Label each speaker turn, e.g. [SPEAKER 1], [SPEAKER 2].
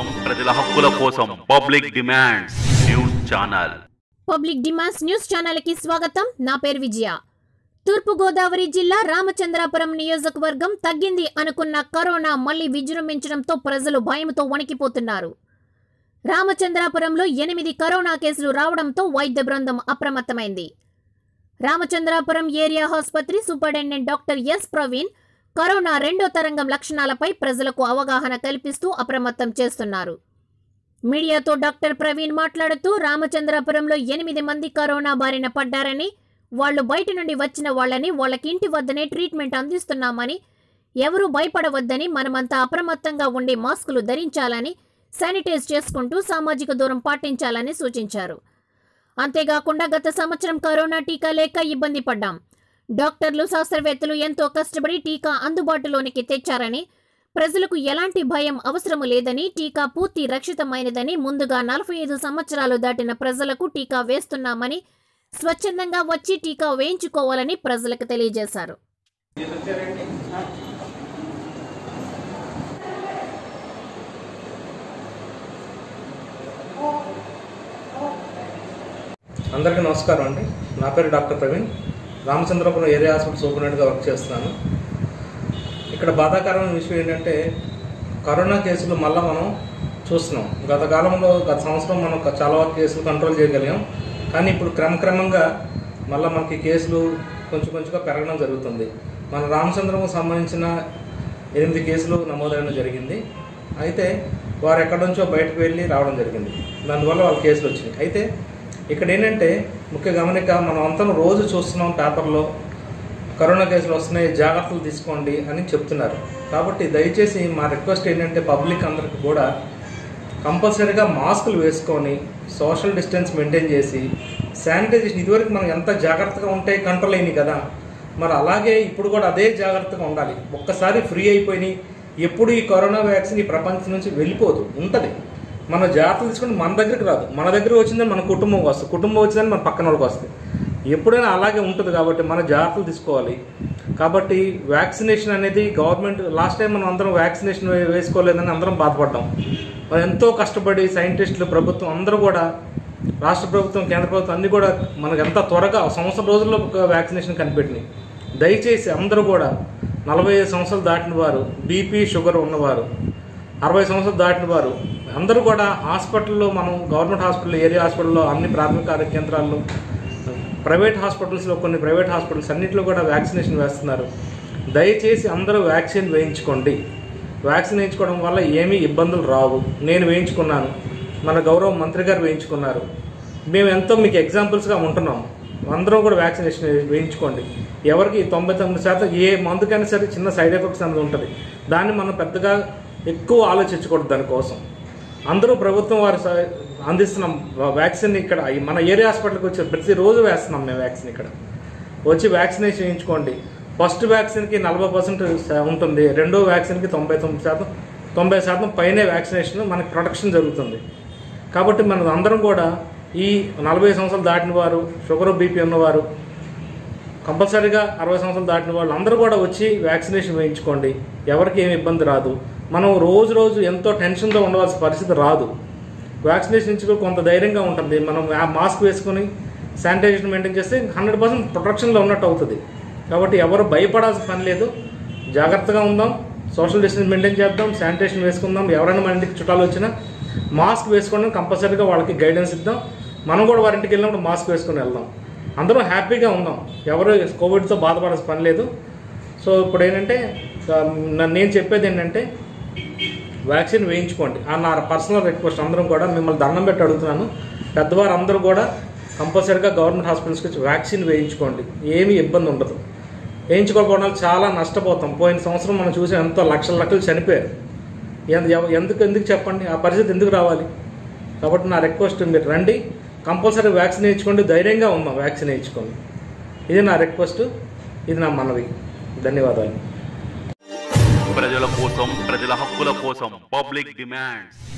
[SPEAKER 1] కోసం ప్రజల హక్కుల కోసం public demands news channel
[SPEAKER 2] public demands news ఛానల్కి స్వాగతం నా పేరు విజయ తూర్పుగోదావరి జిల్లా రామచంద్రాపురం నియోజకవర్గం తగ్గింది అనుకున్న కరోనా మళ్లీ విజృంభించడంతో ప్రజలు భయంతో వణికిపోతున్నారు రామచంద్రాపురంలో ఎనిమిది కరోనా కేసులు రావడంతో వైద్య బృందం అప్రమత్తమైంది రామచంద్రాపురం ఏరియా ఆసుపత్రి superintendent doctor S Praveen corona రెండో తరంగం లక్షణాలపై ప్రజలకు అవగాహన కల్పిస్తూ అప్రమత్తం చేస్తున్నారు మీడియాతో డాక్టర్ ప్రవీణ్ మాట్లాడుతూ రామచంద్రాపురంలో ఎనిమిది మంది కరోనా బారిన పడ్డారని వాళ్ళు బయట నుండి వచ్చిన వాళ్ళని వాళ్ళకి ఇంటి వద్దనే ట్రీట్మెంట్ అందిస్తున్నామని ఎవరూ భయపడవద్దని మనమంతా అప్రమత్తంగా ఉండి మాస్కులు ధరించాలని శానిటైజ్ చేసుకుంటూ సామాజిక దూరం పాటించాలని సూచించారు అంతేకాకుండా గత సంవత్సరం కరోనా టీకా లేక ఇబ్బంది పడ్డాం డాక్టర్లు శాస్త్రవేత్తలు ఎంతో కష్టపడి టీకా అందుబాటులోనికి తెచ్చారని ప్రజలకు ఎలాంటి భయం అవసరము లేదని టీకా పూర్తి రక్షితమైనదని ముందుగా నలభై ఐదు సంవత్సరాలు దాటిన ప్రజలకు టీకా వేస్తున్నామని స్వచ్ఛందంగా వచ్చి టీకా వేయించుకోవాలని ప్రజలకు తెలియజేశారు
[SPEAKER 3] అందరికీ నమస్కారం అండి నా పేరు doctor Praveen Ramachandrapuram area hospital సూపరింటెండెంట్గా వర్క్ చేస్తున్నాను ఇక్కడ బాధాకరమైన విషయం ఏంటంటే కరోనా కేసులు మళ్ళీ మనం చూస్తున్నాం గత కాలంలో గత సంవత్సరం మనం క- చాలా వరకు కేసులు కంట్రోల్ చేయగలిగాం కానీ ఇప్పుడు క్రమక్రమంగా మళ్ళీ మనకి కేసులు కొంచెం కొంచెంగా పెరగడం జరుగుతుంది మన రామచంద్రం సంబంధించిన ఎనిమిది కేసులు నమోదవడం జరిగింది అయితే వారు ఎక్కడి నుంచో బయటకు వెళ్ళి రావడం జరిగింది దానివల్ల వాళ్ళ కేసులు వచ్చినాయి అయితే ఇక్కడ ఏంటంటే ముఖ్య గమనిక మనం అంతా రోజు చూస్తున్నాం పేపర్లో కరోనా కేసులు వస్తున్నాయి జాగ్రత్తలు తీసుకోండి అని చెప్తున్నారు కాబట్టి దయచేసి మా రిక్వెస్ట్ ఏంటంటే పబ్లిక్ అందరికి కూడా కంపల్సరీగా మాస్కులు వేసుకొని సోషల్ డిస్టెన్స్ మెయింటైన్ చేసి శానిటైజేషన్ ఇదివరకు మనం ఎంత జాగ్రత్తగా ఉంటే కంట్రోల్ అయింది కదా మరి అలాగే ఇప్పుడు కూడా అదే జాగ్రత్తగా ఉండాలి ఒక్కసారి ఫ్రీ అయిపోయి ఎప్పుడు ఈ కరోనా వ్యాక్సిన్ ఈ ప్రపంచం నుంచి వెళ్ళిపోదు ఉంటుంది మన జాగ్రత్తలు తీసుకుంటే మన దగ్గరికి రాదు మన దగ్గర వచ్చిందని మన కుటుంబం వస్తుంది కుటుంబం వచ్చిందని మన పక్కన వాళ్ళకి వస్తుంది ఎప్పుడైనా అలాగే ఉంటుంది కాబట్టి మన జాగ్రత్తలు తీసుకోవాలి కాబట్టి వ్యాక్సినేషన్ అనేది గవర్నమెంట్ లాస్ట్ టైం మనం అందరం వ్యాక్సినేషన్ వే- వేసుకోలేదని అందరం బాధపడ్డాం మరి ఎంతో కష్టపడి సైంటిస్టులు ప్రభుత్వం అందరూ కూడా రాష్ట్ర ప్రభుత్వం కేంద్ర ప్రభుత్వం అన్ని కూడా మనకు ఎంత త్వరగా సంవత్సరం రోజుల్లో ఒక వ్యాక్సినేషన్ కనిపెట్టినాయి దయచేసి అందరూ కూడా నలభై ఐదు సంవత్సరాలు దాటిన వారు బీపీ షుగర్ ఉన్నవారు అరవై సంవత్సరాలు దాటిన వారు అందరూ కూడా హాస్పిటల్లో మనం గవర్నమెంట్ హాస్పిటల్ ఏరియా హాస్పిటల్లో అన్ని ప్రాథమిక ఆరోగ్య కేంద్రాల్లో ప్రైవేట్ హాస్పిటల్స్లో కొన్ని ప్రైవేట్ హాస్పిటల్స్ అన్నింటిలో కూడా వ్యాక్సినేషన్ వేస్తున్నారు దయచేసి అందరూ వ్యాక్సిన్ వేయించుకోండి వ్యాక్సిన్ వేయించుకోవడం వల్ల ఏమీ ఇబ్బందులు రావు నేను వేయించుకున్నాను మన గౌరవ మంత్రి గారు వేయించుకున్నారు మేము ఎంతో మీకు ఎగ్జాంపుల్స్గా ఉంటున్నాం అందరూ కూడా వ్యాక్సినేషన్ వేయించుకోండి ఎవరికి తొంభై తొమ్మిది శాతం ఏ మందుకైనా సరే చిన్న సైడ్ ఎఫెక్ట్స్ అనేది ఉంటుంది దాన్ని మనం పెద్దగా ఎక్కువ ఆలోచించకూడదు దానికోసం అందరూ ప్రభుత్వం వారు స- అందిస్తున్నాం వ్యాక్సిన్ ఇక్కడ ఈ మన ఏరియా హాస్పిటల్కి వచ్చి ప్రతిరోజు వేస్తున్నాం మేము వ్యాక్సిన్ ఇక్కడ వచ్చి వ్యాక్సినేషన్ చేయించుకోండి ఫస్ట్ వ్యాక్సిన్కి నలభై పర్సెంట్ ఉంటుంది రెండో వ్యాక్సిన్కి తొంభై తొమ్మిది శాతం తొంభై శాతం పైనే వ్యాక్సినేషన్ మనకి ప్రొటెక్షన్ జరుగుతుంది కాబట్టి మనం అందరం కూడా ఈ నలభై సంవత్సరాలు దాటిన వారు షుగర్ బీపీ ఉన్నవారు కంపల్సరీగా అరవై సంవత్సరాలు దాటిన వాళ్ళు అందరూ కూడా వచ్చి వ్యాక్సినేషన్ వేయించుకోండి ఎవరికి ఏమి ఇబ్బంది రాదు మనం రోజు రోజు ఎంతో టెన్షన్తో ఉండవలసిన పరిస్థితి రాదు వ్యాక్సినేషన్ ఇచ్చుకో కొంత ధైర్యంగా ఉంటుంది మనం ఆ మాస్క్ వేసుకొని శానిటైజేషన్ మెయింటైన్ చేస్తే హండ్రెడ్ పర్సెంట్ ప్రొటెక్షన్లో ఉన్నట్టు అవుతుంది కాబట్టి ఎవరు భయపడాల్సిన పని లేదు జాగ్రత్తగా ఉందాం సోషల్ డిస్టెన్స్ మెయింటైన్ చేద్దాం శానిటైజేషన్ వేసుకుందాం ఎవరైనా మన ఇంటికి చుట్టాలు వచ్చినా మాస్క్ వేసుకోవడం కంపల్సరీగా వాళ్ళకి గైడెన్స్ ఇద్దాం మనం కూడా వారి ఇంటికి వెళ్ళినప్పుడు మాస్క్ వేసుకొని వెళ్దాం అందరం హ్యాపీగా ఉందాం ఎవరు కోవిడ్తో బాధపడాల్సిన పని లేదు సో ఇప్పుడు ఏంటంటే ఆ, న- నేను చెప్పేది ఏంటంటే వ్యాక్సిన్ వేయించుకోండి ఆ నా పర్సనల్ రిక్వెస్ట్ అందరం కూడా మిమ్మల్ని దండం పెట్టి అడుగుతున్నాను పెద్దవారు అందరూ కూడా కంపల్సరీగా గవర్నమెంట్ హాస్పిటల్స్కి వచ్చి వ్యాక్సిన్ వేయించుకోండి ఏమీ ఇబ్బంది ఉండదు వేయించుకోకపోవడం వల్ల చాలా నష్టపోతాం పోయిన సంవత్సరం మనం చూసి ఎంతో లక్షల లక్షలు చనిపోయారు ఎన్- ఎవ- ఎందుకు ఎందుకు చెప్పండి ఆ పరిస్థితి ఎందుకు రావాలి కాబట్టి నా రిక్వెస్ట్ మీరు రండి కంపల్సరీ వ్యాక్సిన్ వేయించుకోండి ధైర్యంగా ఉందాం వ్యాక్సిన్ వేయించుకోండి ఇది నా రిక్వెస్ట్ ఇది నా మనవి ధన్యవాదాలు
[SPEAKER 1] ప్రజల కోసం ప్రజల హక్కుల కోసం పబ్లిక్ డిమాండ్స్